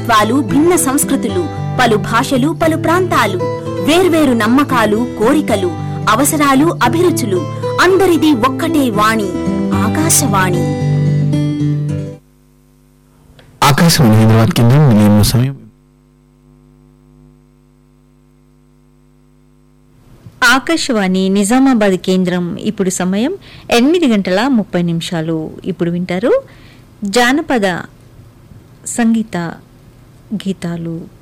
భిన్నత్వాలు భిన్న సంస్కృతులు పలు భాషలు పలు ప్రాంతాలు వేర్వేరు నమ్మకాలు కోరికలు అవసరాలు అభిరుచులు అందరిది ఒక్కటే వాణి ఆకాశవాణి ఆకాశవాణి హైదరాబాద్ కేంద్రం వినియోగ సమయం ఆకాశవాణి నిజామాబాద్ కేంద్రం ఇప్పుడు సమయం ఎనిమిది గంటల ముప్పై నిమిషాలు ఇప్పుడు వింటారు జానపద సంగీత గీతాలు